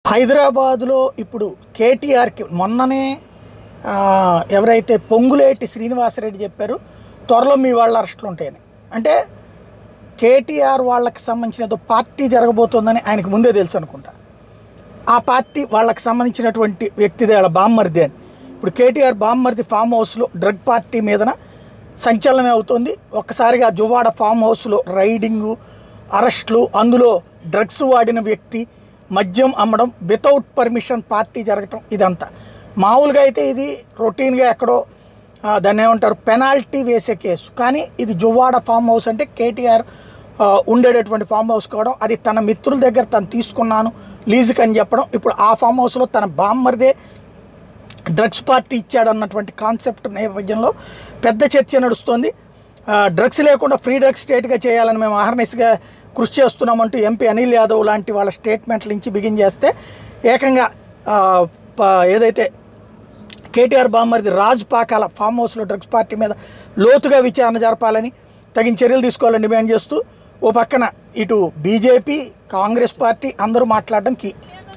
హైదరాబాదులో ఇప్పుడు కేటీఆర్కి మొన్ననే ఆ, ఎవరైతే పొంగులేటి శ్రీనివాసరెడ్డి చెప్పారు త్వరలో మీ వాళ్ళ అరెస్టులు ఉంటాయని అంటే కేటీఆర్ వాళ్ళకి సంబంధించిన ఏదో పార్టీ జరగబోతోందని ఆయనకు ముందే తెలుసు అనుకుంటా ఆ పార్టీ వాళ్ళకి సంబంధించినటువంటి వ్యక్తిదే వాళ్ళ బామ్మర్ది అని ఇప్పుడు కేటీఆర్ బామ్మర్ది ఫామ్ హౌస్లో డ్రగ్ పార్టీ మీదన సంచలనమే అవుతుంది ఒక్కసారిగా జువాడ ఫామ్ హౌస్లో రైడింగు అరెస్టులు అందులో డ్రగ్స్ వాడిన వ్యక్తి మద్యం అమ్మడం వితౌట్ పర్మిషన్ పార్టీ జరగటం ఇదంతా మామూలుగా అయితే ఇది రొటీన్గా ఎక్కడో ఆ, దాన్ని ఏమంటారు పెనాల్టీ వేసే కేసు కానీ ఇది జువాడ ఫామ్ హౌస్ అంటే కేటీఆర్ ఆ, ఉండేటటువంటి ఫామ్ హౌస్ కావడం అది తన మిత్రుల దగ్గర తను తీసుకున్నాను లీజుకి అని చెప్పడం ఇప్పుడు ఆ ఫామ్ హౌస్లో తన బామ్మర్దే డ్రగ్స్ పార్టీ ఇచ్చాడన్నటువంటి కాన్సెప్ట్ నేపథ్యంలో పెద్ద చర్చ నడుస్తోంది ఆ, డ్రగ్స్ లేకుండా ఫ్రీ డ్రగ్స్ స్టేట్గా చేయాలని మేము అహర్నిస్గా కృషి చేస్తున్నామంటూ ఎంపీ అనిల్ యాదవ్ లాంటి వాళ్ళ స్టేట్మెంట్ల నుంచి బిగిన్ చేస్తే ఏకంగా ఆ, ప- ఏదైతే కేటీఆర్ బామ్మరిది రాజ్ పాకాల ఫామ్ హౌస్లో డ్రగ్స్ పార్టీ మీద లోతుగా విచారణ జరపాలని తగిన చర్యలు తీసుకోవాలని డిమాండ్ చేస్తూ ఓ పక్కన ఇటు బీజేపీ కాంగ్రెస్ పార్టీ అందరూ మాట్లాడడం కీ